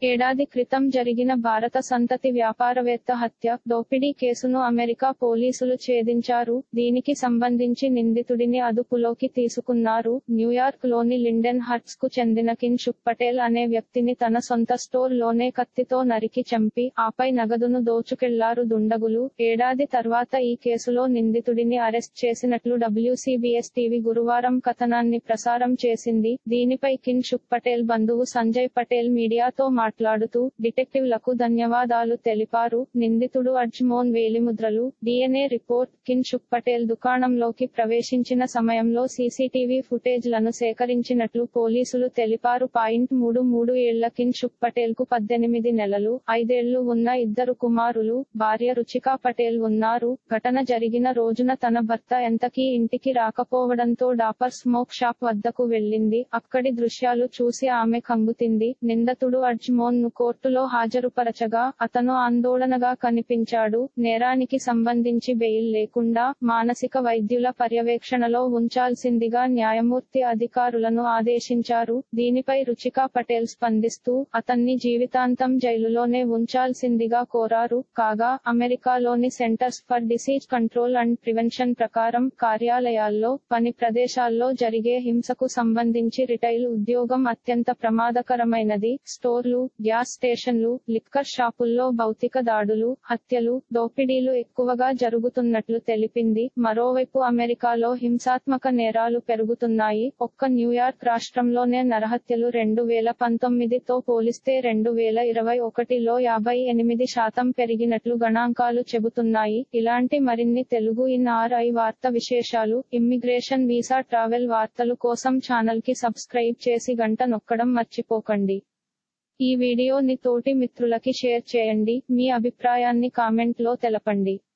ఏడాది క్రితం జరిగిన భారత సంతతి వ్యాపారవేత్త హత్య దోపిడీ కేసును అమెరికా పోలీసులు ఛేదించారు దీనికి సంబంధించి నిందితుడిని అదుపులోకి తీసుకున్నారు న్యూయార్క్ లోని లిండెన్ హట్స్ కు చెందిన కిన్ షుక్ పటేల్ అనే వ్యక్తిని తన సొంత స్టోర్ లోనే కత్తితో నరికి చంపి ఆపై నగదును దోచుకెళ్లారు దుండగులు ఏడాది తర్వాత ఈ కేసులో నిందితుడిని అరెస్ట్ చేసినట్లు డబ్ల్యూసీబీఎస్ టీవీ గురువారం కథనాన్ని ప్రసారం చేసింది దీనిపై కిన్ షుక్ పటేల్ బంధువు సంజయ్ పటేల్ మీడియాతో మాట్లాడుతూ డిటెక్టివ్లకు ధన్యవాదాలు తెలిపారు నిందితుడు అజ్మోన్ వేలిముద్రలు DNA report Kinshuk Patel దుకాణంలోకి ప్రవేశించిన సమయంలో సీసీటీవీ ఫుటేజ్ లను సేకరించినట్లు పోలీసులు తెలిపారు పాయింట్ మూడు మూడు ఏళ్ల కిన్ షుక్ పటేల్ కు పద్దెనిమిది నెలలు ఐదేళ్లు ఉన్న ఇద్దరు కుమారులు భార్య రుచికా పటేల్ ఉన్నారు ఘటన జరిగిన రోజున తన భర్త ఎంతకీ ఇంటికి రాకపోవడంతో డాపర్ స్మోక్ షాప్ వద్దకు వెళ్ళింది అక్కడి దృశ్యాలు చూసి ఆమె కంగుతింది నిందితుడు అజ్మోన్ ను కోర్టులో హాజరుపరచగా అతను ఆందోళనగా కనిపించాడు నేరానికి సంబంధించి బెయిల్ లేకుండా మానసిక వైద్యుల పర్యవేక్షణలో ఉంచాల్సిందిగా న్యాయమూర్తి అధికారులను ఆదేశించారు దీనిపై రుచికా పటేల్ స్పందిస్తూ అతన్ని జీవితాంతం జైలులోనే ఉంచాల్సిందిగా కోరారు కాగా అమెరికాలోని centers for disease control and prevention ప్రకారం కార్యాలయాల్లో పని ప్రదేశాల్లో జరిగే హింసకు సంబంధించి రిటైల్ ఉద్యోగం అత్యంత ప్రమాదకరమైనది స్టోర్లు గ్యాస్ స్టేషన్లు లిక్కర్ షాపుల్లో భౌతిక దాడులు హత్యలు దోపిడీలు ఎక్కువగా జరుగుతున్నట్లు తెలిపింది మరోవైపు అమెరికాలో హింసాత్మక నేరాలు పెరుగుతున్నాయి ఒక్క న్యూయార్క్ రాష్ట్రంలోనే నరహత్యలు రెండు వేల పంతొమ్మిదితో పోలిస్తే రెండు వేల ఇరవై ఒకటిలో యాభై ఎనిమిది శాతం పెరిగినట్లు గణాంకాలు చెబుతున్నాయి ఇలాంటి మరిన్ని తెలుగు ఇన్ ఆర్ఐ వార్త విశేషాలు ఇమ్మిగ్రేషన్ వీసా ట్రావెల్ వార్తలు కోసం ఛానల్ కి సబ్స్క్రైబ్ చేసి గంట నొక్కడం మర్చిపోకండి ఈ వీడియోని తోటి మిత్రులకి షేర్ చేయండి మీ అభిప్రాయాన్ని కామెంట్ లో తెలపండి